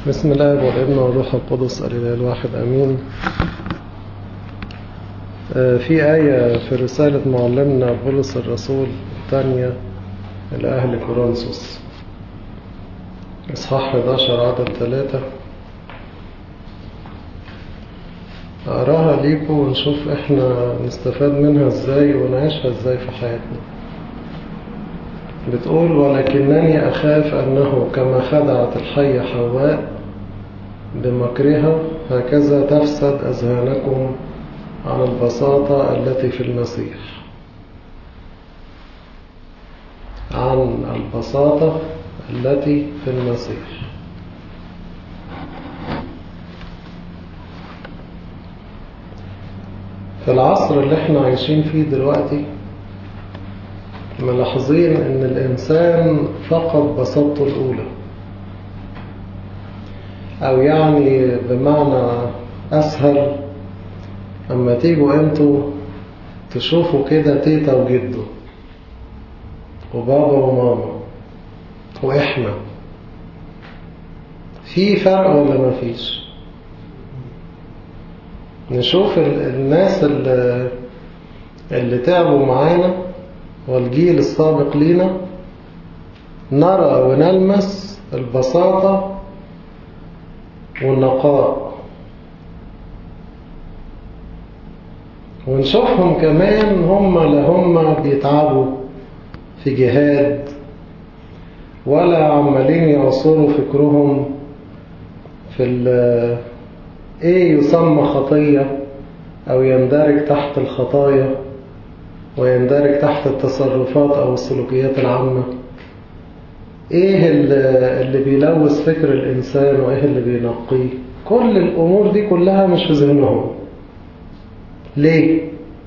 بسم الله والابن والروح القدس الإله الواحد أمين في آية في رسالة معلمنا بولس الرسول الثانية لأهل كورنثوس إصحاح 11 عدد 3 أقراها ليكم ونشوف إحنا نستفاد منها إزاي ونعيشها إزاي في حياتنا بتقول ولكنني أخاف أنه كما خدعت الحية حواء بمكرها هكذا تفسد أذهانكم عن البساطة التي في المسيح عن البساطة التي في المسيح في العصر اللي احنا عايشين فيه دلوقتي ملاحظين ان الانسان فقد بساطته الاولى او يعني بمعنى اسهل اما تيجوا انتوا تشوفوا كده تيتا وجده وبابا وماما واحنا في فرق ولا ما فيش نشوف الناس اللي, اللي تعبوا معانا والجيل السابق لينا نرى ونلمس البساطة والنقاء ونشوفهم كمان هم لا هم بيتعبوا في جهاد ولا عمالين يعصروا فكرهم في ايه يسمى خطية او يندرج تحت الخطايا ويندرج تحت التصرفات أو السلوكيات العامة إيه اللي بيلوث فكر الإنسان وإيه اللي بينقيه كل الأمور دي كلها مش في ذهنهم ليه؟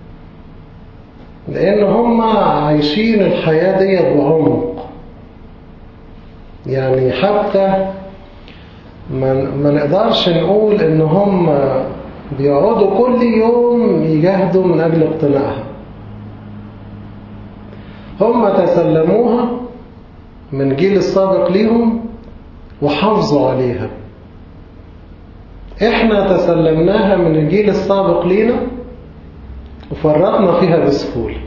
لأن هم عايشين الحياة دي بعمق يعني حتى ما نقدرش نقول إن هم بيقعدوا كل يوم يجاهدوا من أجل اقتناعها هم تسلموها من جيل السابق ليهم وحافظوا عليها احنا تسلمناها من الجيل السابق لينا وفرطنا فيها بسهولة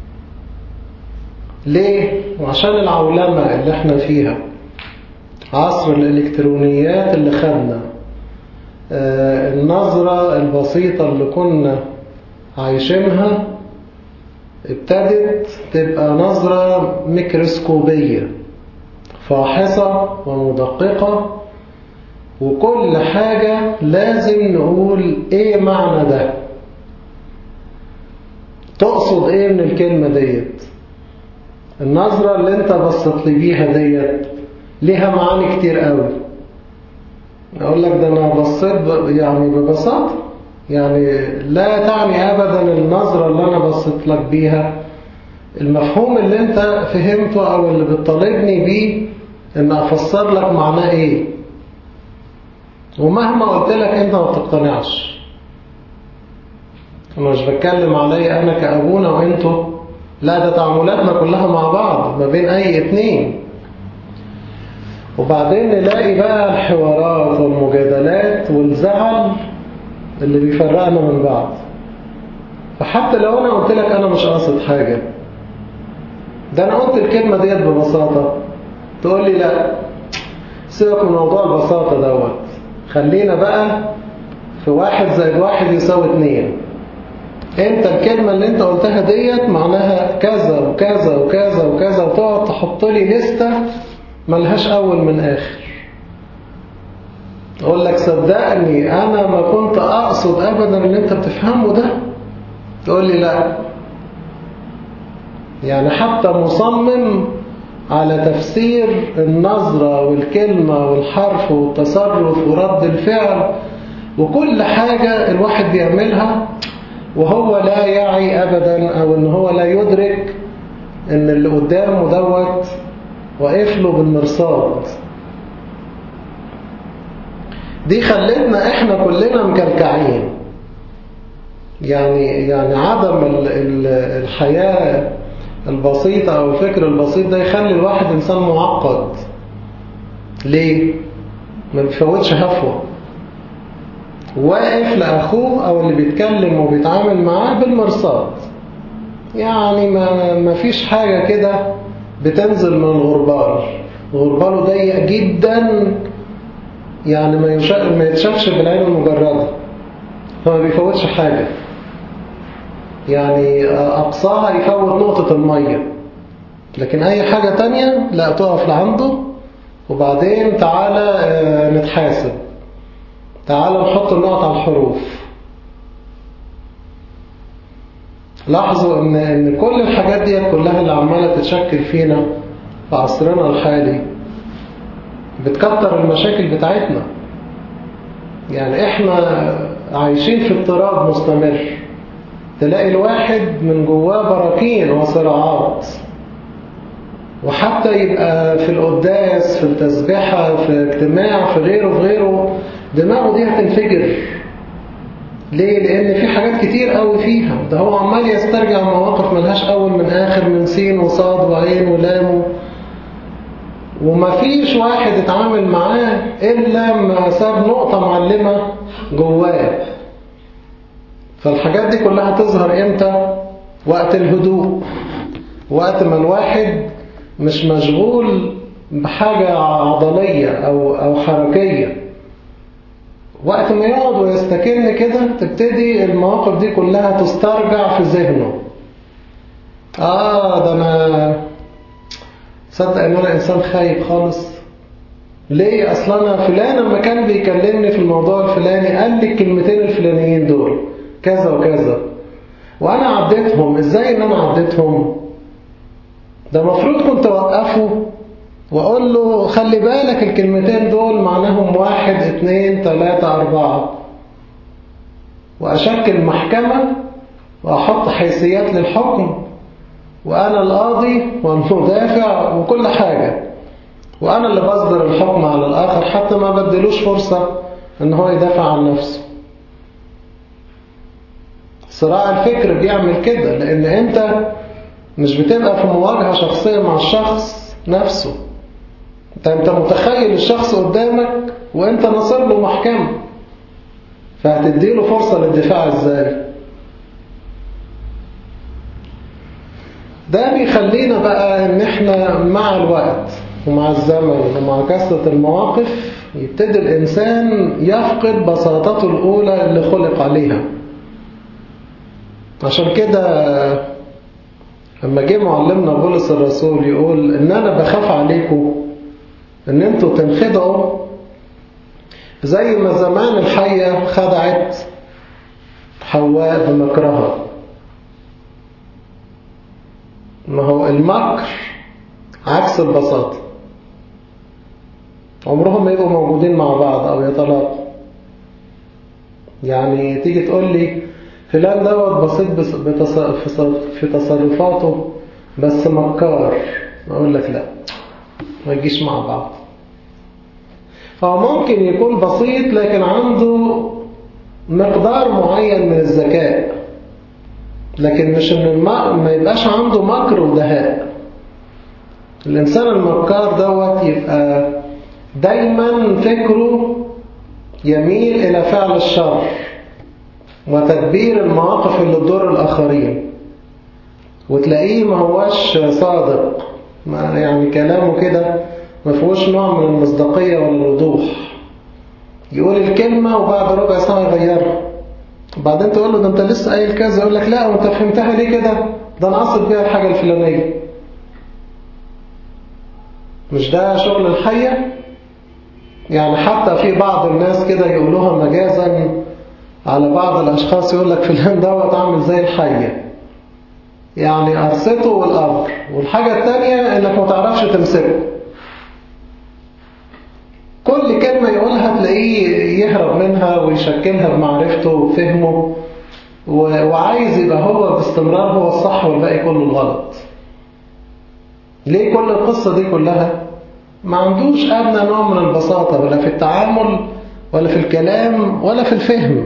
ليه؟ وعشان العولمة اللي احنا فيها عصر الالكترونيات اللي خدنا آه النظرة البسيطة اللي كنا عايشينها ابتدت تبقى نظرة ميكروسكوبية فاحصة ومدققة وكل حاجة لازم نقول ايه معنى ده تقصد ايه من الكلمة ديت النظرة اللي انت بصت لي بيها ديت ليها معاني كتير قوي اقول لك ده انا بصيت يعني ببساطة يعني لا تعني أبدا النظرة اللي أنا بصيت لك بيها المفهوم اللي أنت فهمته أو اللي بتطالبني بيه إن أفسر لك معناه إيه ومهما قلت لك أنت ما بتقتنعش أنا مش بتكلم علي أنا كأبونا وأنتوا لا ده تعاملاتنا كلها مع بعض ما بين أي اتنين وبعدين نلاقي بقى الحوارات والمجادلات والزعل اللي بيفرقنا من بعض فحتى لو انا قلت لك انا مش قاصد حاجة ده انا قلت الكلمة ديت ببساطة تقول لي لا سيبك من موضوع البساطة دوت خلينا بقى في واحد زائد واحد يساوي اتنين انت الكلمة اللي انت قلتها ديت معناها كذا وكذا وكذا وكذا وتقعد تحط لي لستة ملهاش اول من اخر اقول لك صدقني انا ما كنت اقصد ابدا اللي انت بتفهمه ده تقول لي لا يعني حتى مصمم على تفسير النظرة والكلمة والحرف والتصرف ورد الفعل وكل حاجة الواحد بيعملها وهو لا يعي ابدا او ان هو لا يدرك ان اللي قدامه دوت واقف له بالمرصاد دي خلتنا احنا كلنا مكلكعين يعني يعني عدم ال ال الحياة البسيطة أو الفكر البسيط ده يخلي الواحد إنسان معقد ليه؟ ما بيفوتش هفوة واقف لأخوه أو اللي بيتكلم وبيتعامل معاه بالمرصاد يعني ما, ما فيش حاجة كده بتنزل من الغربال غرباله ضيق جدا يعني ما, ما يتشافش بالعين المجردة فما بيفوتش حاجة يعني أقصاها يفوت نقطة المية لكن أي حاجة تانية لا تقف لعنده وبعدين تعالى نتحاسب تعالى نحط النقط على الحروف لاحظوا ان, إن كل الحاجات دي كلها اللي عمالة تتشكل فينا في عصرنا الحالي بتكتر المشاكل بتاعتنا يعني احنا عايشين في اضطراب مستمر تلاقي الواحد من جواه براكين وصراعات وحتى يبقى في القداس في التسبيحة في اجتماع في غيره في غيره دماغه دي هتنفجر ليه؟ لأن في حاجات كتير قوي فيها ده هو عمال يسترجع مواقف ملهاش أول من آخر من سين وصاد وعين ولام ومفيش واحد اتعامل معاه إلا ما ساب نقطة معلمة جواه فالحاجات دي كلها تظهر إمتى؟ وقت الهدوء وقت ما الواحد مش مشغول بحاجة عضلية أو, أو حركية وقت ما يقعد ويستكن كده تبتدي المواقف دي كلها تسترجع في ذهنه آه ده أنا صدق أن أنا إنسان خايب خالص ليه أصلا أنا فلان لما كان بيكلمني في الموضوع الفلاني قال لي الكلمتين الفلانيين دول كذا وكذا وأنا عديتهم إزاي إن أنا عديتهم ده مفروض كنت أوقفه وأقول له خلي بالك الكلمتين دول معناهم واحد اتنين تلاتة أربعة وأشكل محكمة وأحط حيثيات للحكم وأنا القاضي والمدافع وكل حاجة وأنا اللي بصدر الحكم على الآخر حتى ما بدلوش فرصة إن هو يدافع عن نفسه صراع الفكر بيعمل كده لأن أنت مش بتبقى في مواجهة شخصية مع الشخص نفسه انت, انت متخيل الشخص قدامك وانت ناصر له محكمة فهتديله فرصة للدفاع ازاي ده بيخلينا بقى ان احنا مع الوقت ومع الزمن ومع كثرة المواقف يبتدي الانسان يفقد بساطته الاولى اللي خلق عليها عشان كده لما جه معلمنا بولس الرسول يقول ان انا بخاف عليكم ان انتوا تنخدعوا زي ما زمان الحية خدعت حواء بمكرها ما هو المكر عكس البساطة عمرهم ما يبقوا موجودين مع بعض او يتلاقوا يعني تيجي تقول لي فلان دوت بسيط في تصرفاته بس مكار اقول لك لا ما يجيش مع بعض هو ممكن يكون بسيط لكن عنده مقدار معين من الذكاء لكن مش ان ما يبقاش عنده مكر ودهاء الانسان المكار دوت يبقى دايما فكره يميل الى فعل الشر وتدبير المواقف اللي تضر الآخرين وتلاقيه ما هواش صادق ما يعني كلامه كده ما فيهوش نوع من المصداقية ولا الوضوح يقول الكلمة وبعد ربع ساعة يغيرها وبعدين تقول له ده انت لسه قايل كذا يقول لك لا وانت فهمتها ليه كده ده انا قصد بيها الحاجة الفلانية مش ده شغل الحية يعني حتى في بعض الناس كده يقولوها مجازا على بعض الأشخاص يقول لك فلان دوت عامل زي الحية يعني قرصته والأمر والحاجة التانية إنك ما تعرفش تمسكه كل كلمة يقولها تلاقيه يهرب منها ويشكلها بمعرفته وفهمه وعايز يبقى هو باستمرار هو الصح والباقي كله الغلط ليه كل القصة دي كلها ما عندوش أدنى نوع من البساطة ولا في التعامل ولا في الكلام ولا في الفهم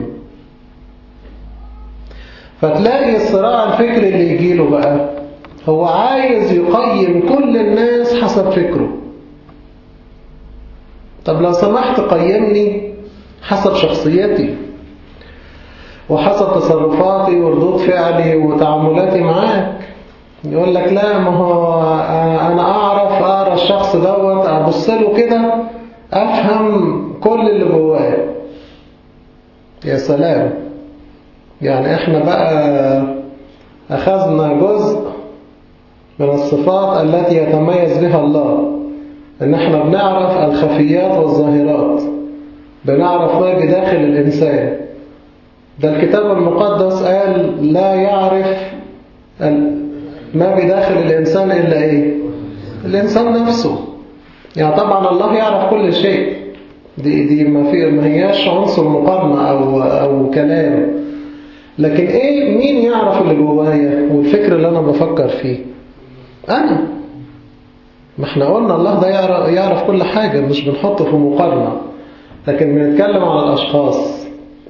فتلاقي الصراع الفكري اللي يجيله بقى هو عايز يقيم كل الناس حسب فكره طب لو سمحت قيمني حسب شخصيتي وحسب تصرفاتي وردود فعلي وتعاملاتي معاك يقول لك لا ما هو انا اعرف اقرا الشخص دوت ابص له كده افهم كل اللي جواه يا سلام يعني احنا بقى اخذنا جزء من الصفات التي يتميز بها الله ان احنا بنعرف الخفيات والظاهرات بنعرف ما بداخل الانسان ده الكتاب المقدس قال لا يعرف ما بداخل الإنسان إلا إيه الإنسان نفسه يعني طبعا الله يعرف كل شيء دي, دي ما, في ما هياش عنصر مقارنة أو, أو كلام لكن إيه مين يعرف اللي جوايا والفكر اللي أنا بفكر فيه أنا ما احنا قلنا الله ده يعرف, يعرف كل حاجة مش بنحطه في مقارنة لكن بنتكلم على الأشخاص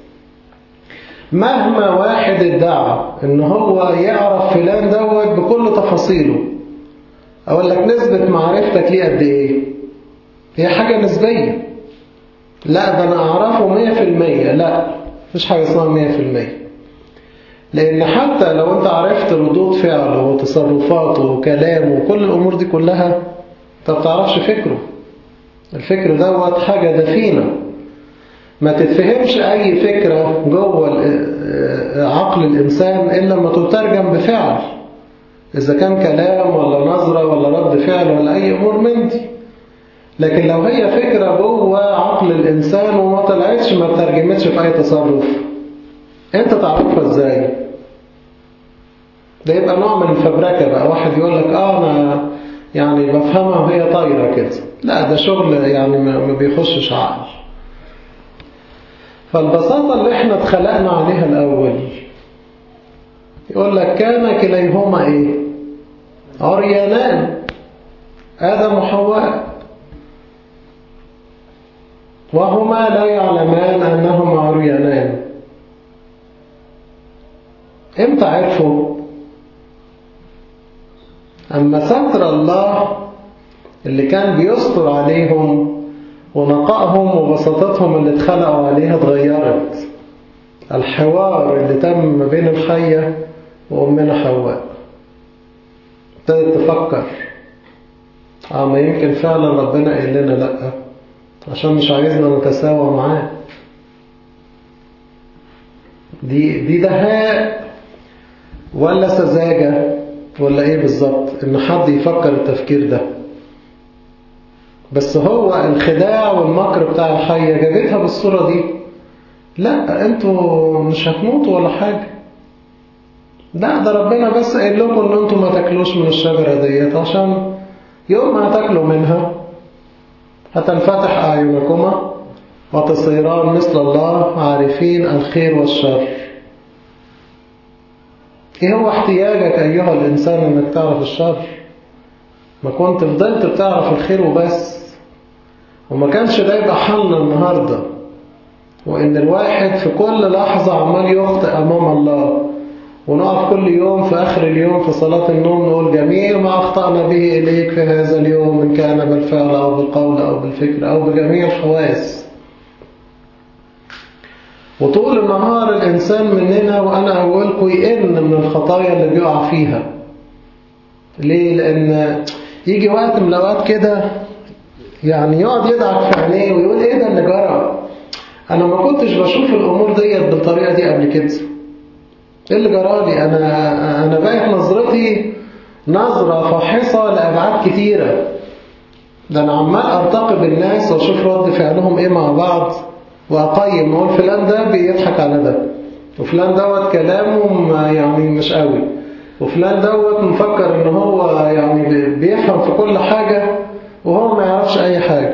مهما واحد ادعى ان هو يعرف فلان دوت بكل تفاصيله اقول لك نسبة معرفتك ليه قد ايه هي حاجة نسبية لا ده انا اعرفه مية في المية لا مفيش حاجة اسمها مية في المية لان حتى لو انت عرفت ردود فعله وتصرفاته وكلامه وكل الامور دي كلها انت بتعرفش فكره الفكر دوت حاجة دفينة ما تتفهمش أي فكرة جوه عقل الإنسان إلا ما تترجم بفعل إذا كان كلام ولا نظرة ولا رد فعل ولا أي أمور من دي لكن لو هي فكرة جوه عقل الإنسان وما طلعتش ما ترجمتش في أي تصرف أنت تعرفها إزاي ده يبقى نوع من الفبركة بقى واحد يقول لك آه أنا يعني بفهمها وهي طايرة كده لا ده شغل يعني ما بيخشش عقل فالبساطة اللي احنا اتخلقنا عليها الأول يقول لك كان كليهما ايه عريانان آدم وحواء وهما لا يعلمان أنهما عريانان امتى عرفوا أما ستر الله اللي كان بيستر عليهم ونقائهم وبساطتهم اللي اتخلقوا عليها اتغيرت الحوار اللي تم ما بين الحية وأمنا حواء ابتدت تفكر اه ما يمكن فعلا ربنا قال لنا لأ عشان مش عايزنا نتساوى معاه دي دي دهاء ولا سذاجة ولا ايه بالظبط ان حد يفكر التفكير ده بس هو الخداع والمكر بتاع الحية جابتها بالصورة دي لا انتوا مش هتموتوا ولا حاجة لا ده ربنا بس قال لكم ان انتوا ما تاكلوش من الشجرة ديت عشان يوم ما هتاكلوا منها هتنفتح أعينكما وتصيران مثل الله عارفين الخير والشر ايه هو احتياجك ايها الانسان انك تعرف الشر ما كنت فضلت بتعرف الخير وبس وما كانش ده يبقى حالنا النهاردة وإن الواحد في كل لحظة عمال يخطئ أمام الله ونقف كل يوم في آخر اليوم في صلاة النوم نقول جميع ما أخطأنا به إليك في هذا اليوم إن كان بالفعل أو بالقول أو بالفكر أو بجميع الحواس وطول النهار الإنسان مننا وأنا أقولكم يئن من الخطايا اللي بيقع فيها ليه؟ لأن يجي وقت من الأوقات كده يعني يقعد يدعك في عينيه ويقول إيه ده اللي جرى أنا ما كنتش بشوف الأمور ديت بالطريقة دي قبل كده إيه اللي جرالي أنا, أنا بقت نظرتي نظرة فاحصة لأبعاد كتيرة ده أنا عمال أرتقب الناس وأشوف رد فعلهم إيه مع بعض وأقيم أقول فلان ده بيضحك على ده وفلان دوت كلامه يعني مش قوي وفلان دوت مفكر ان هو يعني بيفهم في كل حاجة وهو ما يعرفش اي حاجة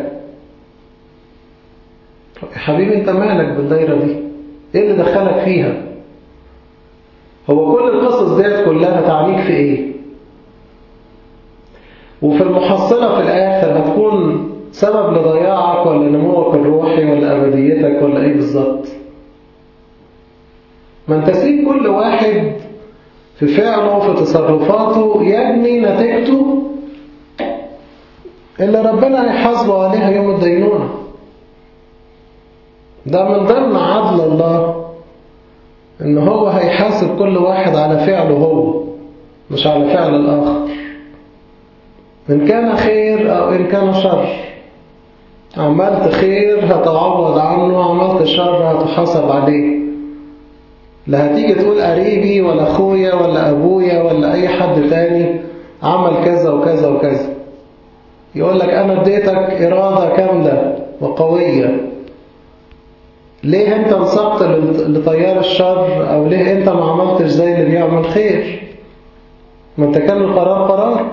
يا حبيبي انت مالك بالدايرة دي ايه اللي دخلك فيها هو كل القصص ديت كلها تعنيك في ايه وفي المحصلة في الاخر هتكون سبب لضياعك ولا نموك الروحي ولا ابديتك ولا ايه بالظبط ما انت سيب كل واحد في فعله في تصرفاته يبني نتيجته اللي ربنا هيحاسبه عليها يوم الدينونة ده من ضمن عدل الله ان هو هيحاسب كل واحد على فعله هو مش على فعل الآخر إن كان خير أو إن كان شر عملت خير هتعوض عنه عملت شر هتحاسب عليه لا هتيجي تقول قريبي ولا أخويا ولا أبويا ولا أي حد تاني عمل كذا وكذا وكذا يقول لك أنا اديتك إرادة كاملة وقوية ليه أنت انصبت لطيار الشر أو ليه أنت ما عملتش زي اللي بيعمل خير ما أنت كان القرار قرارك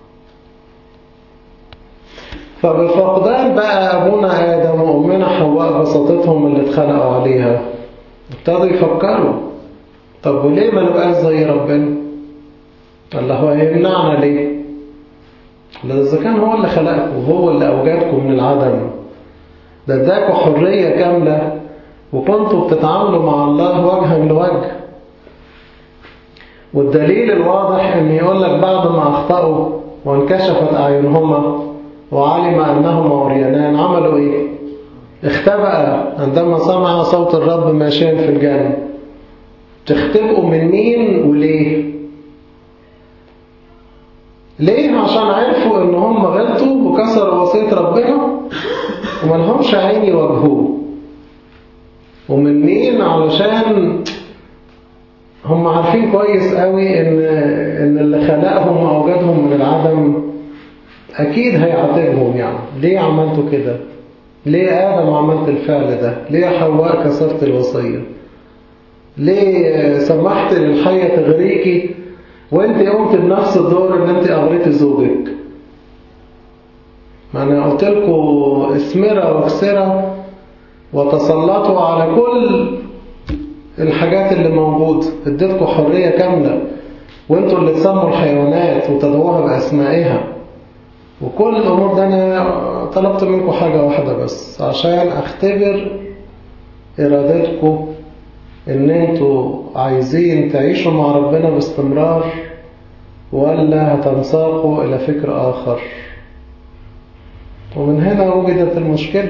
فبفقدان بقى أبونا آدم وأمنا حواء بساطتهم اللي اتخلقوا عليها ابتدوا يفكروا طب وليه ما نبقاش زي ربنا الله هو يمنعنا ليه ده إذا كان هو اللي خلقكم وهو اللي أوجدكم من العدم ده اداكوا حرية كاملة وكنتوا بتتعاملوا مع الله وجها لوجه والدليل الواضح ان يقول لك بعد ما اخطأوا وانكشفت أعينهما وعلم أنهما عريانان عملوا إيه؟ اختبأ عندما سمع صوت الرب ماشيا في الجنة تختبئوا من مين وليه؟ ليه؟ عشان عرفوا ان هم غلطوا وكسروا وصية ربنا وما لهمش عين يواجهوه ومن مين علشان هم عارفين كويس قوي ان ان اللي خلقهم واوجدهم من العدم اكيد هيعاتبهم يعني ليه عملتوا كده ليه ادم عملت الفعل ده ليه حواء كسرت الوصيه ليه سمحت للحيه تغريكي وانت قمت بنفس الدور ان انت اغريتي زوجك ما انا قلت لكم اسمرة واكسرة وتسلطوا على كل الحاجات اللي موجودة اديتكم حرية كاملة وانتوا اللي تسموا الحيوانات وتدعوها بأسمائها وكل الأمور ده أنا طلبت منكم حاجة واحدة بس عشان أختبر إرادتكم إن انتوا عايزين تعيشوا مع ربنا باستمرار ولا هتنساقوا إلى فكر آخر ومن هنا وجدت المشكلة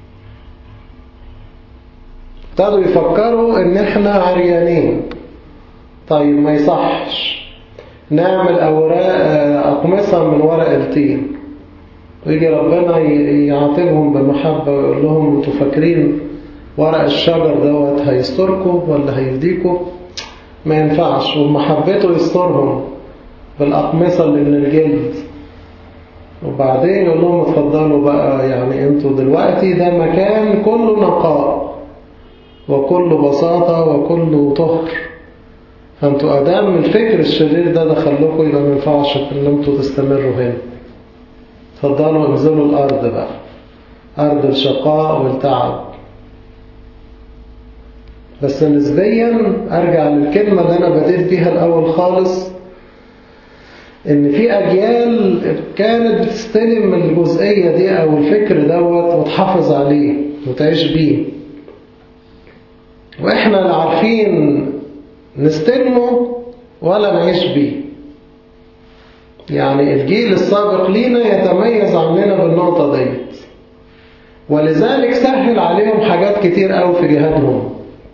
ابتدوا يفكروا ان احنا عريانين طيب ما يصحش نعمل اوراق اقمصة من ورق التين ويجي ربنا يعاقبهم بالمحبة ويقول لهم انتوا فاكرين ورق الشجر دوت هيستركم ولا هيفديكم ما ينفعش ومحبته يسترهم بالأقمصة اللي من الجلد وبعدين يقول لهم اتفضلوا بقى يعني انتوا دلوقتي ده مكان كله نقاء وكله بساطة وكله طهر فانتوا ادام الفكر الشرير ده دخلكم يبقى ما ينفعش ان انتوا تستمروا هنا اتفضلوا انزلوا الارض بقى ارض الشقاء والتعب بس نسبيا ارجع للكلمة اللي انا بديت بيها الاول خالص ان في اجيال كانت بتستلم من الجزئية دي او الفكر دوت وتحافظ عليه وتعيش بيه واحنا لا عارفين نستلمه ولا نعيش بيه يعني الجيل السابق لينا يتميز عننا بالنقطة ديت ولذلك سهل عليهم حاجات كتير قوي في جهادهم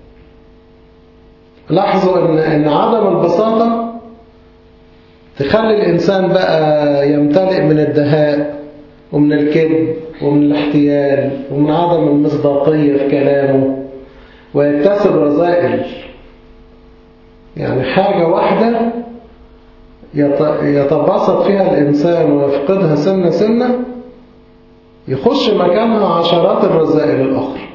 لاحظوا ان, إن عدم البساطة تخلي الإنسان بقى يمتلئ من الدهاء ومن الكذب ومن الاحتيال ومن عدم المصداقية في كلامه ويكتسب رذائل يعني حاجة واحدة يتبسط فيها الإنسان ويفقدها سنة سنة يخش مكانها عشرات الرذائل الأخرى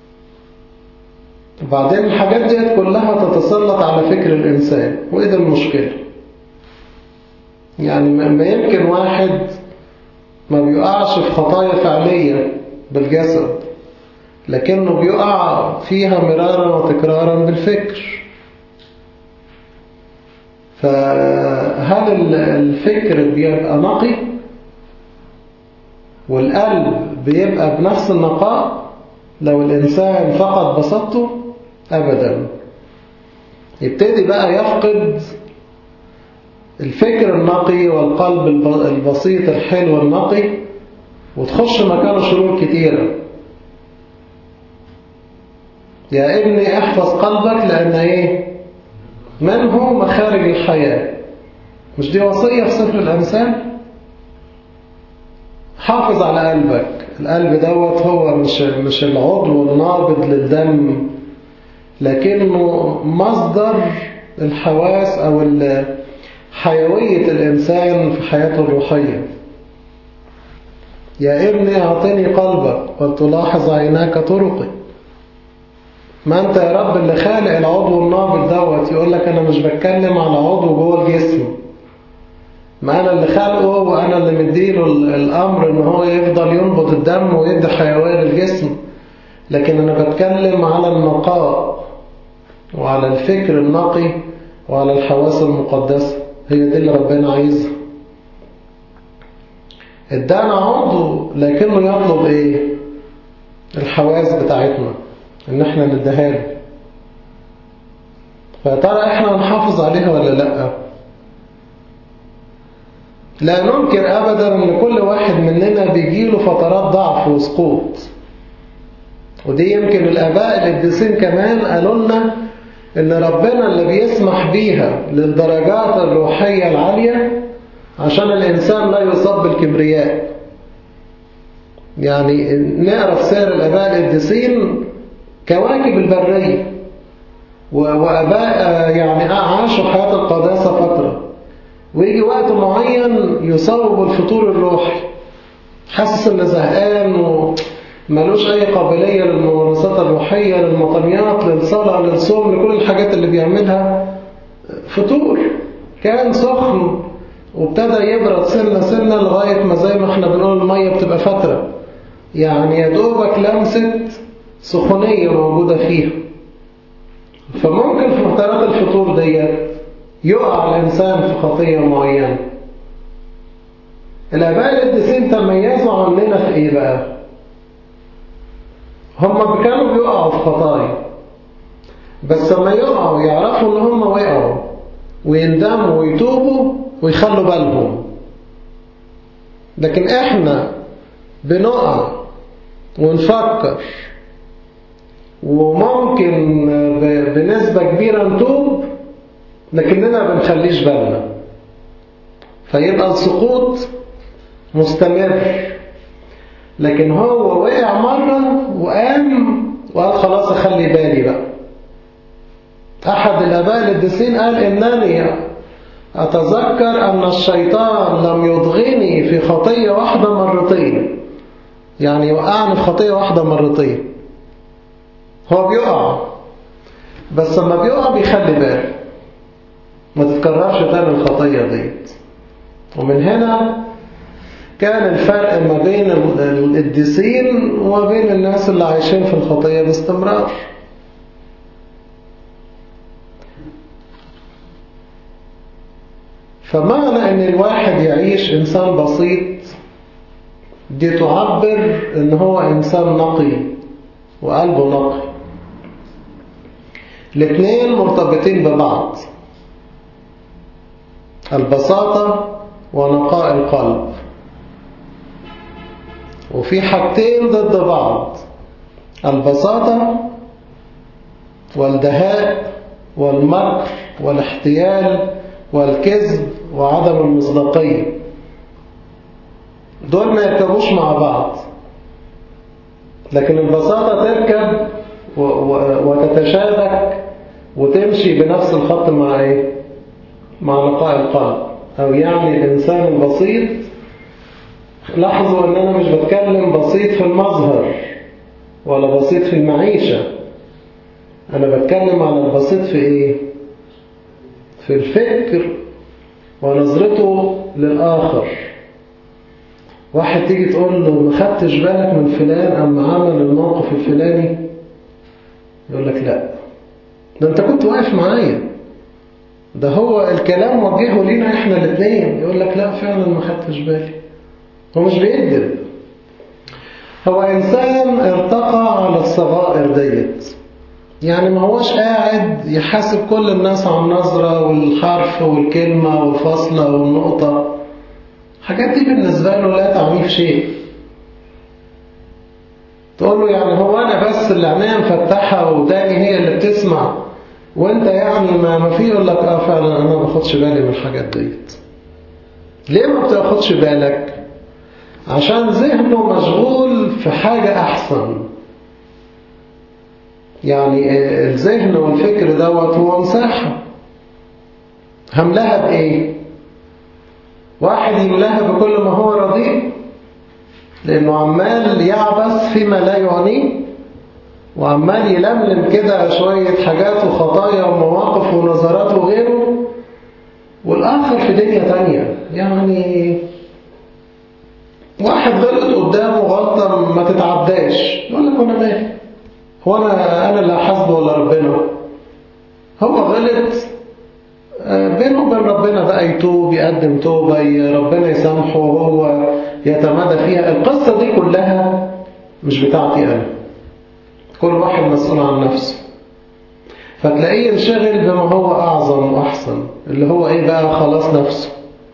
وبعدين الحاجات دي كلها تتسلط على فكر الإنسان وإيه ده المشكلة يعني ما يمكن واحد ما بيقعش في خطايا فعلية بالجسد لكنه بيقع فيها مرارا وتكرارا بالفكر فهل الفكر بيبقى نقي والقلب بيبقى بنفس النقاء لو الإنسان فقد بسطته أبدا يبتدي بقى يفقد الفكر النقي والقلب البسيط الحلو النقي وتخش مكانه شرور كتيرة يا ابني احفظ قلبك لأن ايه منه مخارج الحياة مش دي وصية في سفر الأمثال حافظ على قلبك القلب دوت هو مش مش العضو النابض للدم لكنه مصدر الحواس أو حيوية الإنسان في حياته الروحية يا ابني أعطني قلبك ولتلاحظ عيناك طرقي ما أنت يا رب اللي خالق العضو النابض دوت يقول لك أنا مش بتكلم على عضو جوه الجسم ما أنا اللي خالقه وأنا اللي مديله الأمر إن هو يفضل ينبض الدم ويدي حيوية للجسم لكن أنا بتكلم على النقاء وعلى الفكر النقي وعلى الحواس المقدسة هي دي اللي ربنا عايزها ادانا عضو لكنه يطلب ايه الحواس بتاعتنا ان احنا نديها له فترى احنا نحافظ عليها ولا لا لا ننكر ابدا ان كل واحد مننا بيجيله فترات ضعف وسقوط ودي يمكن الاباء القديسين كمان قالوا لنا ان ربنا اللي بيسمح بيها للدرجات الروحية العالية عشان الإنسان لا يصاب بالكبرياء يعني نقرأ في سير الأباء القديسين كواكب البرية وأباء يعني عاشوا حياة القداسة فترة ويجي وقت معين يصاب بالفطور الروحي حاسس انه زهقان وملوش أي قابلية للممارسات الروحية للمطنيات للصلاة للصوم لكل الحاجات اللي بيعملها فطور كان سخن وابتدى يبرد سنة سنة لغاية ما زي ما احنا بنقول المية بتبقى فترة يعني يا دوبك لمسة سخونية موجودة فيها فممكن في فترات الفطور ديت يقع الإنسان في خطية معينة الآباء القديسين تميزوا عننا في إيه بقى؟ هم كانوا بيقعوا في خطايا بس لما يقعوا يعرفوا إن هم وقعوا ويندموا ويتوبوا ويخلوا بالهم لكن احنا بنقع ونفكر وممكن بنسبة كبيرة نتوب لكننا بنخليش بالنا فيبقى السقوط مستمر لكن هو وقع مرة وقام وقال خلاص أخلي بالي بقى أحد الآباء القديسين قال إنني أتذكر أن الشيطان لم يضغني في خطية واحدة مرتين يعني يوقعني في خطية واحدة مرتين هو بيقع بس لما بيقع بيخلي باله ما تتكررش تاني الخطية ديت ومن هنا كان الفرق ما بين القديسين وما بين الناس اللي عايشين في الخطية باستمرار فمعنى ان الواحد يعيش انسان بسيط دي تعبر ان هو انسان نقي وقلبه نقي الاثنين مرتبطين ببعض البساطة ونقاء القلب وفي حاجتين ضد بعض البساطة والدهاء والمكر والاحتيال والكذب وعدم المصداقية دول ما يركبوش مع بعض لكن البساطة تركب وتتشابك وتمشي بنفس الخط مع ايه مع نقاء القلب او يعني الانسان البسيط لاحظوا ان انا مش بتكلم بسيط في المظهر ولا بسيط في المعيشة انا بتكلم على البسيط في ايه في الفكر ونظرته للآخر واحد تيجي تقول له ما خدتش بالك من فلان أما عمل الموقف الفلاني يقول لك لا ده انت كنت واقف معايا ده هو الكلام وجهه لينا احنا الاثنين يقول لك لا فعلا ما خدتش بالي هو مش بيكذب هو إنسان ارتقى على الصغائر ديت يعني ما هوش قاعد يحاسب كل الناس على النظرة والحرف والكلمة والفصلة والنقطة الحاجات دي بالنسبة له لا تعني في شيء تقول له يعني هو أنا بس اللي عينيا مفتحة وداني هي اللي بتسمع وانت يعني ما ما في يقول لك اه فعلا انا ما باخدش بالي من الحاجات ديت ليه ما بتاخدش بالك عشان ذهنه مشغول في حاجة احسن يعني الذهن والفكر دوت هو مساحة هملاها بايه واحد يملاها بكل ما هو رديء لانه عمال يعبث فيما لا يعنيه وعمال يلملم كده شوية حاجات وخطايا ومواقف ونظرات وغيره والآخر في دنيا تانية يعني واحد غلط قدامه غلطة ما تتعداش يقول لك وانا مالي هو انا انا اللي هحاسبه ولا ربنا هو غلط بينه وبين ربنا بقى يتوب يقدم توبة ربنا يسامحه وهو يتمادى فيها القصة دي كلها مش بتاعتي أنا كل واحد مسؤول عن نفسه فتلاقيه ينشغل بما هو أعظم وأحسن اللي هو إيه بقى خلاص نفسه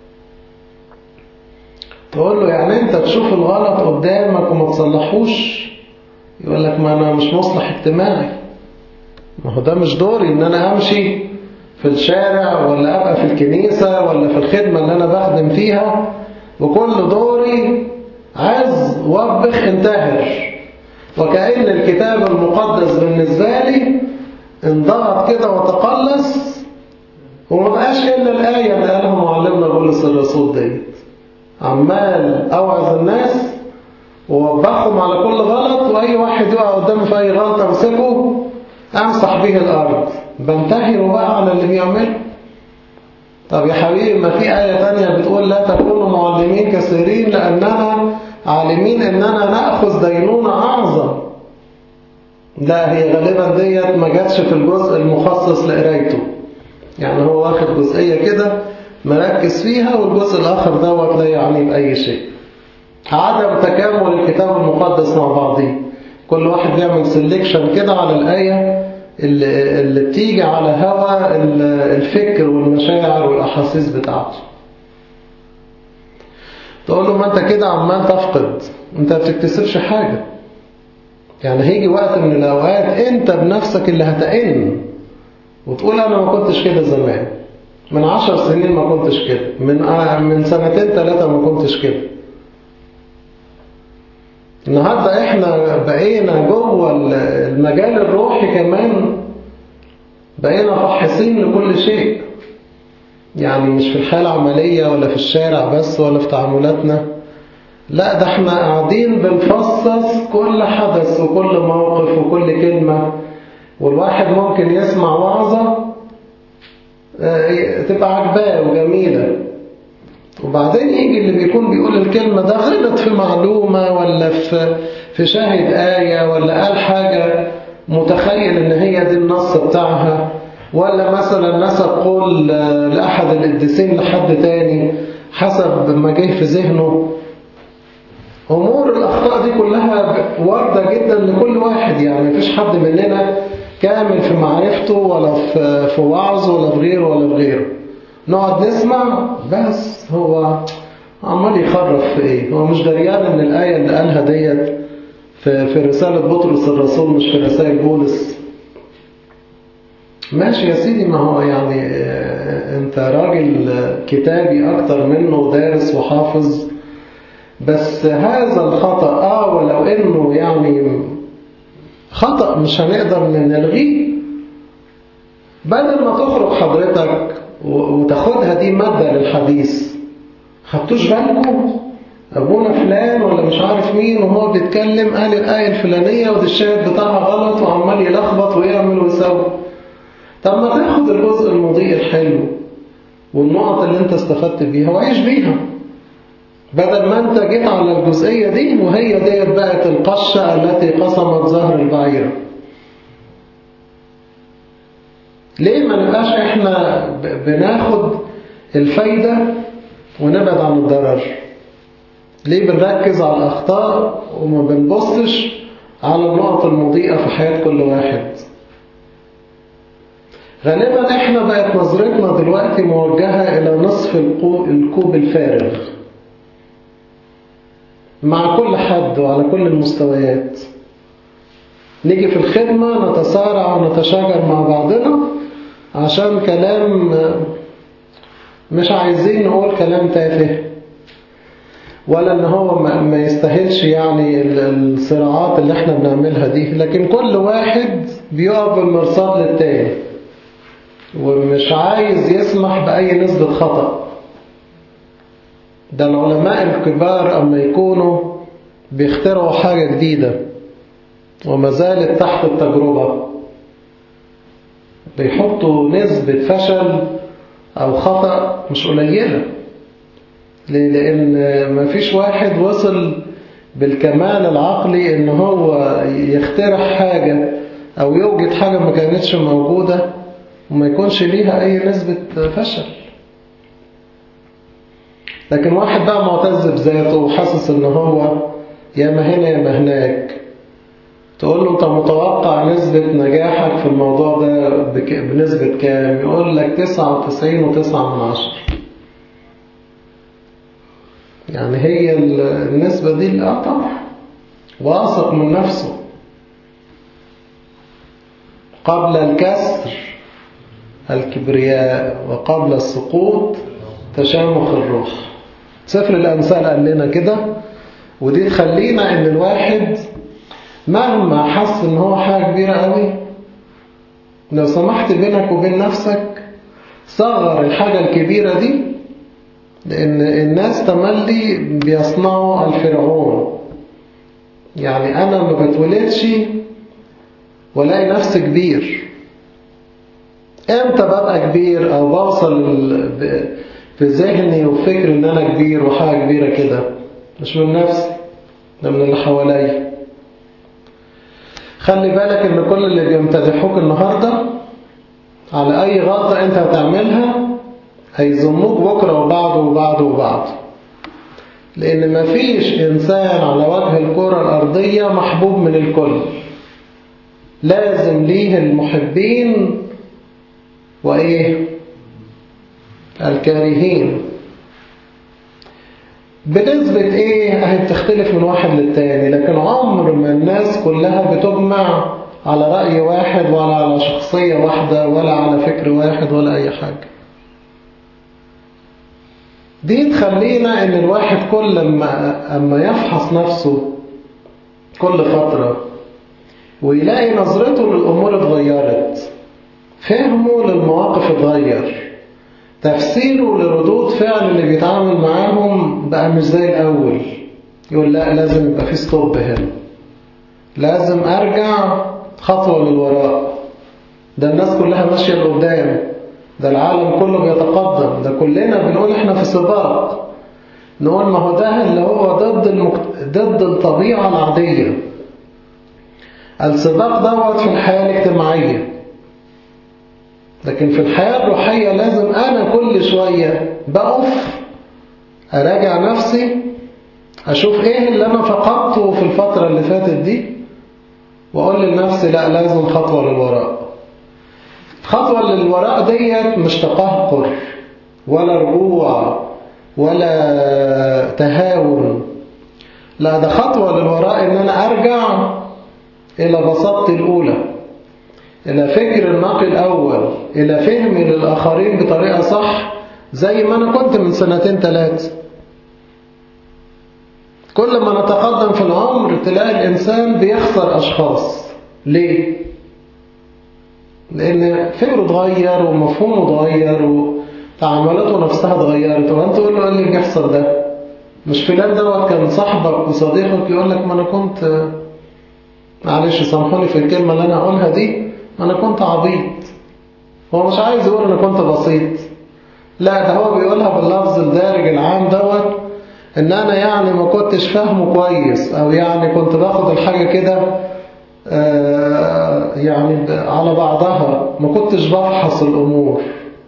تقول له يعني أنت تشوف الغلط قدامك وما تصلحوش يقول لك ما أنا مش مصلح اجتماعي ما هو ده مش دوري إن أنا أمشي في الشارع ولا أبقى في الكنيسة ولا في الخدمة اللي أنا بخدم فيها وكل دوري عايز وبخ انتهر وكأن الكتاب المقدس بالنسبة لي انضغط كده وتقلص وما بقاش إلا الآية اللي قالها معلمنا بولس الرسول ديت عمال أوعظ الناس ووبخهم على كل غلط وأي واحد يقع قدامي في أي غلط أمسكه أمسح به الأرض بنتهر بقى على اللي بيعمله طب يا حبيبي ما في آية تانية بتقول لا تكونوا معلمين كثيرين لأننا عالمين أننا نأخذ دينونة أعظم لا هي غالبا ديت ما جاتش في الجزء المخصص لقرايته يعني هو واخد جزئية كده مركز فيها والجزء الآخر دوت لا يعني بأي شيء عدم تكامل الكتاب المقدس مع بعضه كل واحد بيعمل سيلكشن كده على الآية اللي, اللي بتيجي على هوا الفكر والمشاعر والأحاسيس بتاعته تقول له ما انت كده عمال تفقد انت ما بتكتسبش حاجة يعني هيجي وقت من الأوقات انت بنفسك اللي هتئن وتقول انا ما كنتش كده زمان من عشر سنين ما كنتش كده من من سنتين ثلاثة ما كنتش كده النهاردة احنا بقينا جوه المجال الروحي كمان بقينا فحصين لكل شيء يعني مش في الحالة العملية ولا في الشارع بس ولا في تعاملاتنا لا ده احنا قاعدين بنفصص كل حدث وكل موقف وكل كلمة والواحد ممكن يسمع وعظة تبقى عجباه وجميلة وبعدين يجي اللي بيكون بيقول الكلمة ده غلط في معلومة ولا في في شاهد آية ولا قال حاجة متخيل ان هي دي النص بتاعها ولا مثلا نسب قول لأحد القديسين لحد تاني حسب ما جه في ذهنه أمور الأخطاء دي كلها واردة جدا لكل واحد يعني مفيش حد مننا كامل في معرفته ولا في, في وعظه ولا في غيره ولا في غيره نقعد نسمع بس هو عمال يخرف في ايه هو مش دريان ان الآية اللي قالها ديت في, في رسالة بطرس الرسول مش في رسائل بولس ماشي يا سيدي ما هو يعني انت راجل كتابي اكتر منه دارس وحافظ بس هذا الخطأ اه ولو انه يعني خطأ مش هنقدر نلغيه بدل ما تخرج حضرتك وتاخدها دي مادة للحديث خدتوش بالكم أبونا فلان ولا مش عارف مين وهو بيتكلم قال الآية الفلانية ودي الشاهد بتاعها غلط وعمال يلخبط ويعمل ويسوي طب ما تاخد الجزء المضيء الحلو والنقط اللي انت استفدت بيها وعيش بيها بدل ما انت جيت على الجزئية دي وهي ديت بقت القشة التي قسمت ظهر البعيرة ليه ما نبقاش احنا بناخد الفايدة ونبعد عن الضرر ليه بنركز على الأخطاء وما بنبصش على النقط المضيئة في حياة كل واحد غالبا احنا بقت نظرتنا دلوقتي موجهة إلى نصف الكوب الفارغ مع كل حد وعلى كل المستويات نيجي في الخدمة نتصارع ونتشاجر مع بعضنا عشان كلام مش عايزين نقول كلام تافه ولا ان هو ما يستاهلش يعني الصراعات اللي احنا بنعملها دي لكن كل واحد بيقف بالمرصاد للتاني ومش عايز يسمح بأي نسبة خطأ ده العلماء الكبار أما يكونوا بيخترعوا حاجة جديدة وما زالت تحت التجربة بيحطوا نسبة فشل أو خطأ مش قليلة ليه؟ لأن ما فيش واحد وصل بالكمال العقلي إن هو يخترع حاجة أو يوجد حاجة ما كانتش موجودة وما يكونش ليها أي نسبة فشل لكن واحد بقى معتز بذاته وحاسس إن هو يا ما هنا يا ما هناك تقول له أنت متوقع نسبة نجاحك في الموضوع ده بنسبة كام يقول لك تسعة وتسعين وتسعة من عشر يعني هي النسبة دي لا طبعا واثق من نفسه قبل الكسر الكبرياء وقبل السقوط تشامخ الروح سفر الأمثال قال لنا كده ودي تخلينا ان الواحد مهما حس ان هو حاجة كبيرة قوي لو سمحت بينك وبين نفسك صغر الحاجة الكبيرة دي لأن الناس تملي بيصنعوا الفرعون يعني أنا ما بتولدش ولاقي نفسي كبير امتى ببقى كبير أو بوصل في ذهني وفكري إن أنا كبير وحاجة كبيرة كده مش من نفسي ده من اللي حواليا خلي بالك ان كل اللي بيمتدحوك النهاردة على اي غلطة انت هتعملها هيظنوك بكرة وبعده وبعده وبعده لان مفيش انسان على وجه الكرة الارضية محبوب من الكل لازم ليه المحبين وايه الكارهين بنسبة ايه هي بتختلف من واحد للتاني لكن عمر ما الناس كلها بتجمع على رأي واحد ولا على شخصية واحدة ولا على فكر واحد ولا أي حاجة دي تخلينا ان الواحد كل ما أما يفحص نفسه كل فترة ويلاقي نظرته للأمور اتغيرت فهمه للمواقف اتغير تفسيره لردود فعل اللي بيتعامل معاهم بقى مش زي الأول يقول لا لازم يبقى في ستوب هنا لازم أرجع خطوة للوراء ده الناس كلها ماشية لقدام ده العالم كله بيتقدم ده كلنا بنقول احنا في سباق نقول ما هو ده اللي هو ضد المكت... ضد الطبيعة العادية السباق دوت في الحياة الاجتماعية لكن في الحياة الروحية لازم أنا كل شوية بقف أراجع نفسي أشوف إيه اللي أنا فقدته في الفترة اللي فاتت دي وأقول لنفسي لا لازم خطوة للوراء خطوة للوراء ديت مش تقهقر ولا رجوع ولا تهاون لا ده خطوة للوراء إن أنا أرجع إلى بساطتي الأولى إلى فكر النقي الأول إلى فهمي للآخرين بطريقة صح زي ما أنا كنت من سنتين ثلاثة كل ما نتقدم في العمر تلاقي الإنسان بيخسر أشخاص ليه؟ لأن فكره اتغير ومفهومه اتغير وتعاملاته نفسها اتغيرت وأنت تقول له إيه اللي بيحصل ده؟ مش فلان دوت كان صاحبك وصديقك يقول لك ما أنا كنت معلش سامحوني في الكلمة اللي أنا أقولها دي أنا كنت عبيط هو مش عايز يقول أنا كنت بسيط لا ده هو بيقولها باللفظ الدارج العام دوت إن أنا يعني ما كنتش فاهمه كويس أو يعني كنت باخد الحاجة كده آه يعني على بعضها ما كنتش بفحص الأمور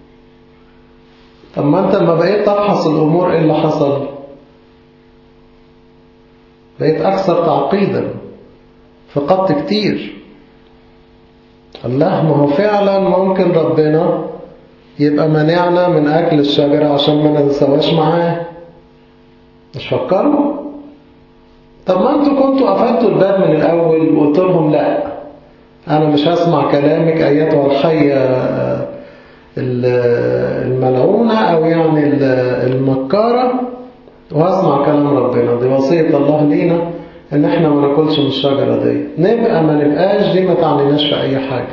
طب ما أنت لما بقيت تفحص الأمور إيه اللي حصل بقيت أكثر تعقيدا فقدت كتير الله ما هو فعلا ممكن ربنا يبقى منعنا من أكل الشجرة عشان ما ننسواش معاه مش فكروا طب ما انتوا كنتوا قفلتوا الباب من الأول وقلت لهم لا أنا مش هسمع كلامك أيتها الحية الملعونة أو يعني المكارة وهسمع كلام ربنا دي وصية الله لينا إن إحنا ما ناكلش من الشجرة دي نبقى ما نبقاش دي ما تعنيناش في أي حاجة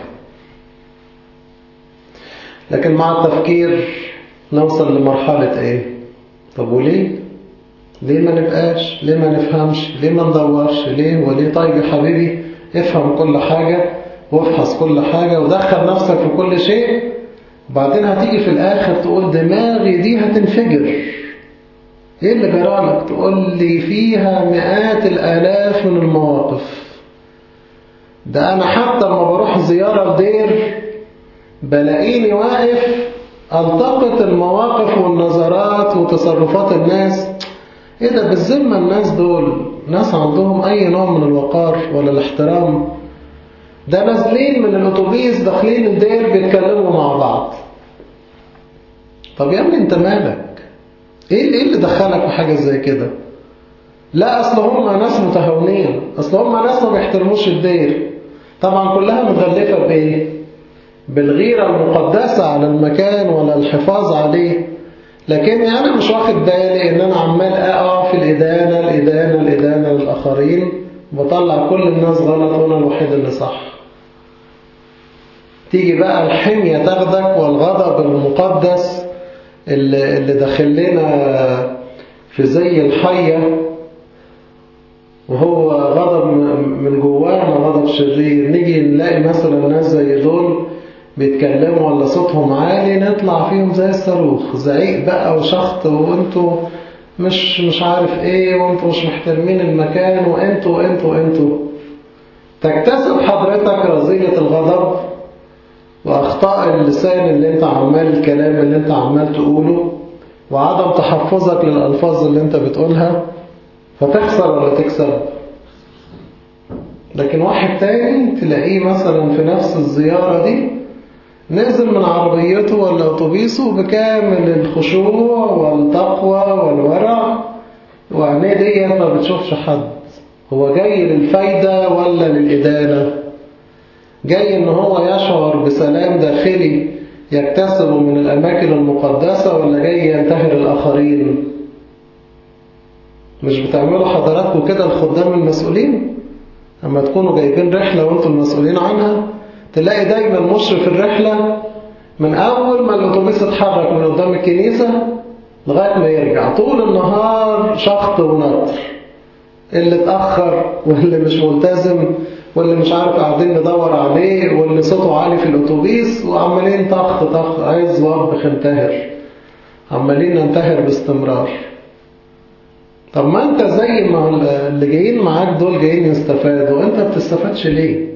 لكن مع التفكير نوصل لمرحلة إيه طب وليه ليه ما نبقاش ليه ما نفهمش ليه ما ندورش ليه وليه طيب يا حبيبي افهم كل حاجة وافحص كل حاجة ودخل نفسك في كل شيء وبعدين هتيجي في الآخر تقول دماغي دي هتنفجر ايه اللي جرالك تقول لي فيها مئات الآلاف من المواقف ده أنا حتى لما بروح زيارة لدير بلاقيني واقف التقط المواقف والنظرات وتصرفات الناس ايه ده بالذمة الناس دول ناس عندهم اي نوع من الوقار ولا الاحترام ده نازلين من الاتوبيس داخلين الدير بيتكلموا مع بعض طب يا ابني انت مالك ايه ايه اللي دخلك في حاجة زي كده لا اصل هم ناس متهاونين اصل هم ناس ما بيحترموش الدير طبعا كلها مغلفة بايه بالغيرة المقدسة على المكان ولا الحفاظ عليه لكني أنا مش واخد بالي إن أنا عمال أقع في الإدانة الإدانة الإدانة للآخرين بطلع كل الناس غلط وأنا الوحيد اللي صح تيجي بقى الحمية تاخدك والغضب المقدس اللي, اللي داخل لنا في زي الحية وهو غضب من جوانا غضب شرير نيجي نلاقي مثلا ناس زي دول بيتكلموا ولا صوتهم عالي نطلع فيهم زي الصاروخ زعيق بقى وشخط وانتوا مش مش عارف ايه وانتوا مش محترمين المكان وانتوا وانتوا وانتوا تكتسب حضرتك رذيلة الغضب واخطاء اللسان اللي انت عمال الكلام اللي انت عمال تقوله وعدم تحفظك للألفاظ اللي انت بتقولها فتخسر ولا تكسب لكن واحد تاني تلاقيه مثلا في نفس الزيارة دي نزل من عربيته ولا أتوبيسه بكامل الخشوع والتقوى والورع وعينيه ديت ما بتشوفش حد هو جاي للفايدة ولا للإدانة جاي إن هو يشعر بسلام داخلي يكتسبه من الأماكن المقدسة ولا جاي ينتهر الآخرين مش بتعملوا حضراتكم كده الخدام المسؤولين أما تكونوا جايبين رحلة وانتم المسؤولين عنها تلاقي دايما مشرف الرحلة من أول ما الأتوبيس اتحرك من قدام الكنيسة لغاية ما يرجع طول النهار شخط ونطر اللي اتأخر واللي مش ملتزم واللي مش عارف قاعدين ندور عليه واللي صوته عالي في الأتوبيس وعمالين طخ طخ عايز وبخ انتهر عمالين ننتهر باستمرار طب ما انت زي ما اللي جايين معاك دول جايين يستفادوا انت بتستفادش ليه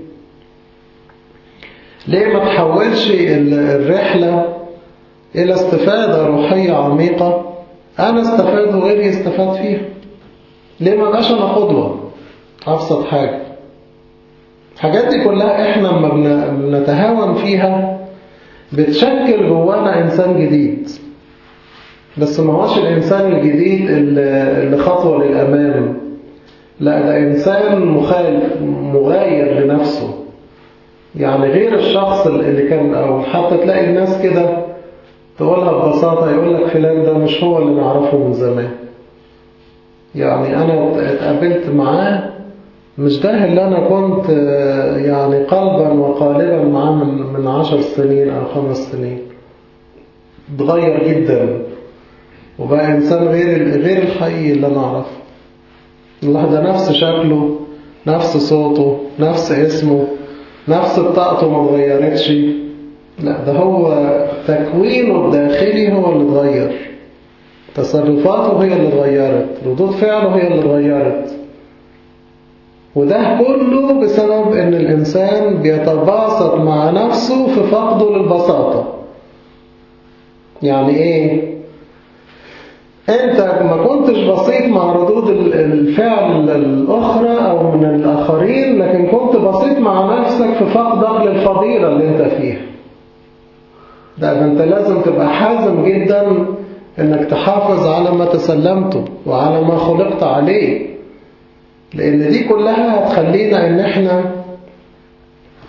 ليه ما تحولش الرحلة إلى استفادة روحية عميقة أنا استفاد وغيري يستفاد فيها ليه ما بقاش أنا قدوة أبسط حاجة الحاجات دي كلها إحنا لما بنتهاون فيها بتشكل جوانا إنسان جديد بس ما هوش الإنسان الجديد اللي خطوة للأمام لا ده إنسان مخالف مغاير لنفسه يعني غير الشخص اللي كان أو حتى تلاقي الناس كده تقولها ببساطة يقول لك فلان ده مش هو اللي نعرفه من زمان يعني أنا اتقابلت معاه مش ده اللي أنا كنت يعني قلبا وقالبا معاه من, من عشر سنين أو خمس سنين اتغير جدا وبقى إنسان غير غير الحقيقي اللي أنا أعرفه الله ده نفس شكله نفس صوته نفس اسمه نفس بطاقته ما اتغيرتش لا ده هو تكوينه الداخلي هو اللي اتغير تصرفاته هي اللي اتغيرت ردود فعله هي اللي اتغيرت وده كله بسبب ان الانسان بيتباسط مع نفسه في فقده للبساطة يعني ايه انت ما كنتش بسيط مع ردود الفعل الاخرى او من الاخرين لكن كنت بسيط مع نفسك في فقدك للفضيلة اللي انت فيها ده انت لازم تبقى حازم جدا انك تحافظ على ما تسلمته وعلى ما خلقت عليه لان دي كلها هتخلينا ان احنا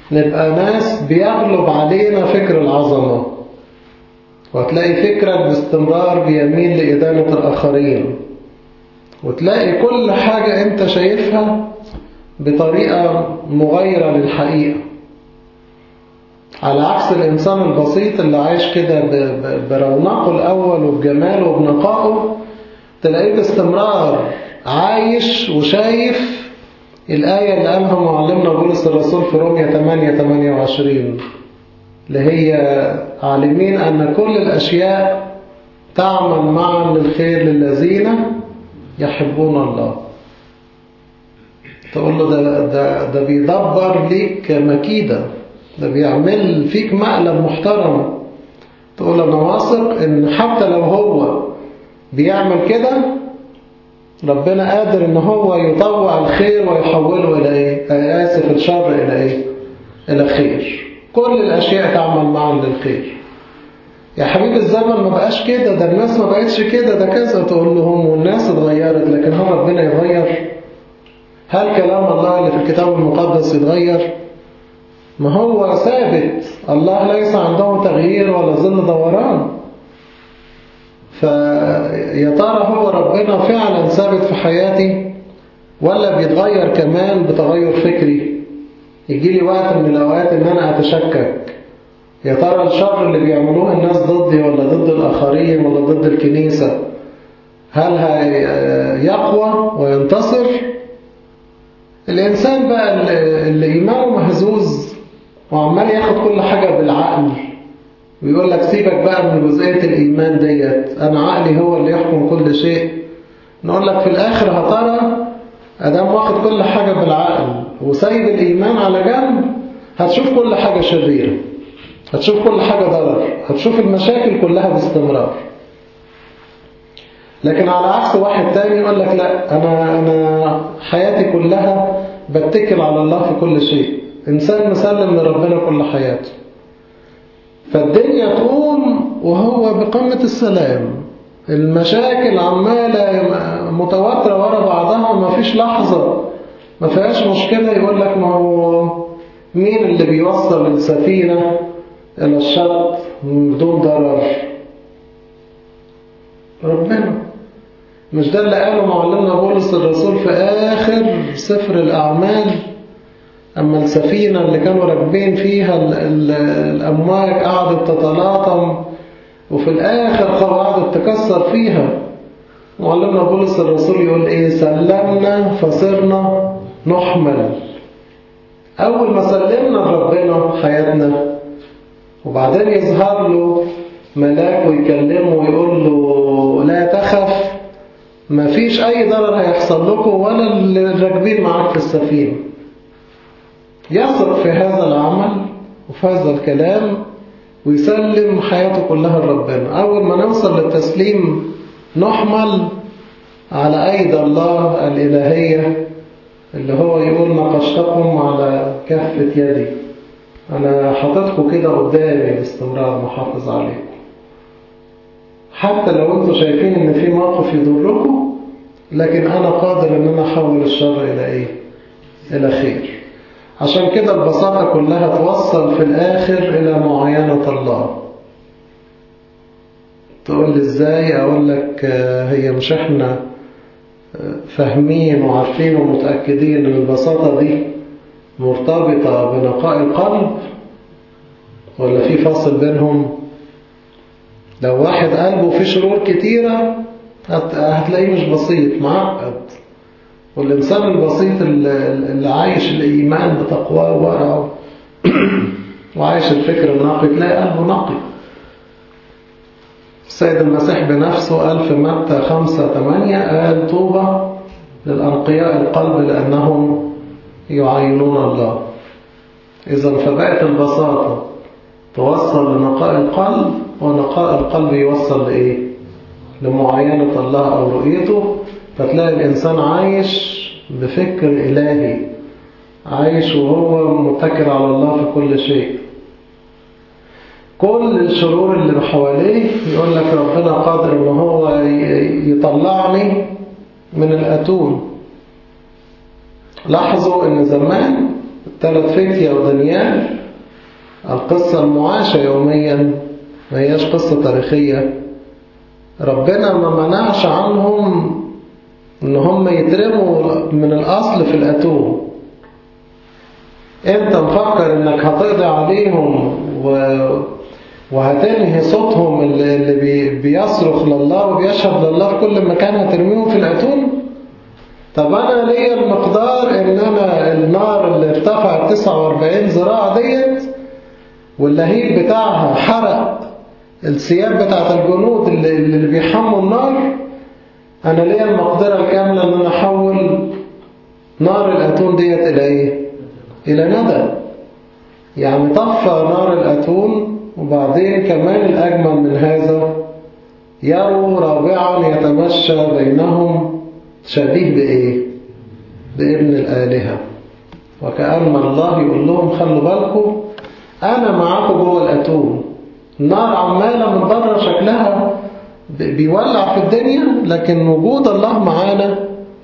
نبقى ناس بيغلب علينا فكر العظمة وتلاقي فكرك باستمرار بيميل لإدانة الآخرين وتلاقي كل حاجة أنت شايفها بطريقة مغايرة للحقيقة على عكس الإنسان البسيط اللي عايش كده برونقه الأول وبجماله وبنقائه تلاقيه باستمرار عايش وشايف الآية اللي قالها معلمنا بولس الرسول في رومية 8 28 اللي هي عالمين أن كل الأشياء تعمل معا للخير للذين يحبون الله تقول له ده, ده, ده بيدبر ليك مكيدة ده بيعمل فيك مقلب محترم تقول أنا واثق إن حتى لو هو بيعمل كده ربنا قادر إن هو يطوع الخير ويحوله إلى إيه؟ آسف الشر إلى إيه؟ إلى خير كل الأشياء تعمل معا للخير يا حبيب الزمن ما بقاش كده ده الناس ما بقتش كده ده كذا تقول لهم والناس اتغيرت لكن هو ربنا يغير هل كلام الله اللي في الكتاب المقدس يتغير ما هو ثابت الله ليس عنده تغيير ولا ظل دوران فيا ترى هو ربنا فعلا ثابت في حياتي ولا بيتغير كمان بتغير فكري يجي لي وقت من الأوقات إن أنا أتشكك يا ترى الشر اللي بيعملوه الناس ضدي ولا ضد الآخرين ولا ضد الكنيسة هل يقوى وينتصر الإنسان بقى اللي إيمانه مهزوز وعمال ياخد كل حاجة بالعقل ويقول لك سيبك بقى من جزئية الإيمان ديت أنا عقلي هو اللي يحكم كل شيء نقول لك في الآخر هترى أدام واخد كل حاجة بالعقل وسايب الإيمان على جنب هتشوف كل حاجة شريرة هتشوف كل حاجة ضرر هتشوف المشاكل كلها باستمرار لكن على عكس واحد تاني يقول لك لا أنا, أنا حياتي كلها بتكل على الله في كل شيء إنسان مسلم لربنا كل حياته فالدنيا تقوم وهو بقمة السلام المشاكل عمالة متواترة ورا بعضها ما فيش لحظة ما فيهاش مشكلة يقول لك ما هو مين اللي بيوصل السفينة إلى الشط بدون ضرر ربنا مش ده اللي قاله معلمنا بولس الرسول في آخر سفر الأعمال أما السفينة اللي كانوا راكبين فيها ال ال الأمواج قعدت تتلاطم وفي الآخر قعدت تكسر فيها معلمنا بولس الرسول يقول إيه سلمنا فصرنا نحمل أول ما سلمنا لربنا حياتنا وبعدين يظهر له ملاك ويكلمه ويقول له لا تخف ما فيش أي ضرر هيحصل لكم ولا اللي راكبين معاك في السفينة يثق في هذا العمل وفي هذا الكلام ويسلم حياته كلها لربنا أول ما نوصل للتسليم نحمل على أيدي الله الإلهية اللي هو يقول نقشتكم على كفة يدي أنا حاططكم كده قدامي باستمرار محافظ عليكم حتى لو انتم شايفين ان في موقف يضركم لكن انا قادر ان انا احول الشر الى ايه الى خير عشان كده البساطة كلها توصل في الاخر الى معاينة الله تقول لي ازاي اقول لك هي مش احنا فاهمين وعارفين ومتأكدين ان البساطة دي مرتبطة بنقاء القلب ولا في فاصل بينهم لو واحد قلبه فيه شرور كتيرة هتلاقيه مش بسيط معقد والإنسان البسيط اللي عايش الإيمان بتقواه وورعه وعايش الفكر النقي تلاقي قلبه نقي السيد المسيح بنفسه قال في متى خمسة ثمانية قال طوبى للأنقياء القلب لأنهم يعينون الله إذا فبقت البساطة توصل لنقاء القلب ونقاء القلب يوصل لإيه لمعاينة الله أو رؤيته فتلاقي الإنسان عايش بفكر إلهي عايش وهو متكل على الله في كل شيء كل الشرور اللي حواليه يقول لك ربنا قادر ان هو يطلعني من الأتون لاحظوا ان زمان الثلاث فتية ودانيال القصة المعاشة يوميا ما هياش قصة تاريخية ربنا ما منعش عنهم ان هم يترموا من الاصل في الاتوم انت مفكر انك هتقضي عليهم و... وهتنهي صوتهم اللي, اللي بي... بيصرخ لله وبيشهد لله في كل مكان هترميهم في الاتوم طب انا ليا المقدار ان انا النار اللي ارتفعت 49 ذراع ديت واللهيب بتاعها حرق الثياب بتاعت الجنود اللي, اللي بيحموا النار أنا ليا المقدرة الكاملة أن أنا أحول نار الأتون ديت إلى إيه؟ إلى ندى يعني طفى نار الأتون وبعدين كمان الأجمل من هذا يروا رابعا يتمشى بينهم شبيه بإيه؟ بابن الآلهة وكأن الله يقول لهم خلوا بالكم أنا معاكم جوه الأتون النار عمالة من بره شكلها بيولع في الدنيا لكن وجود الله معانا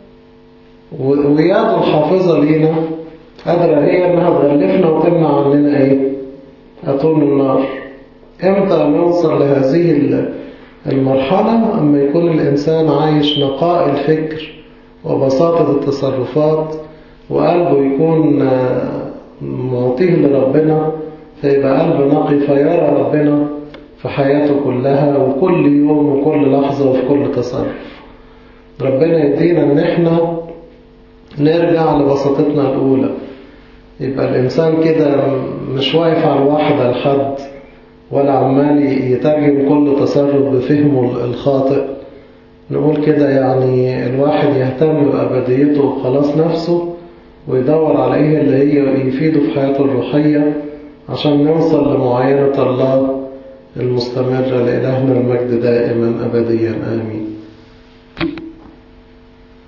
وياده الحافظة لينا قادرة هي انها تغلفنا وتمنع عننا ايه أطول النار امتى نوصل لهذه المرحلة اما يكون الانسان عايش نقاء الفكر وبساطة التصرفات وقلبه يكون معطيه لربنا فيبقى قلبه نقي فيرى ربنا في حياته كلها وكل يوم وكل لحظة وفي كل تصرف ربنا يدينا ان احنا نرجع لبساطتنا الاولى يبقى الانسان كده مش واقف على الواحدة لحد ولا عمال يترجم كل تصرف بفهمه الخاطئ نقول كده يعني الواحد يهتم بأبديته وخلاص نفسه ويدور على ايه اللي هي يفيده في حياته الروحية عشان نوصل لمعاينة الله المستمرة لإلهنا المجد دائما أبديا آمين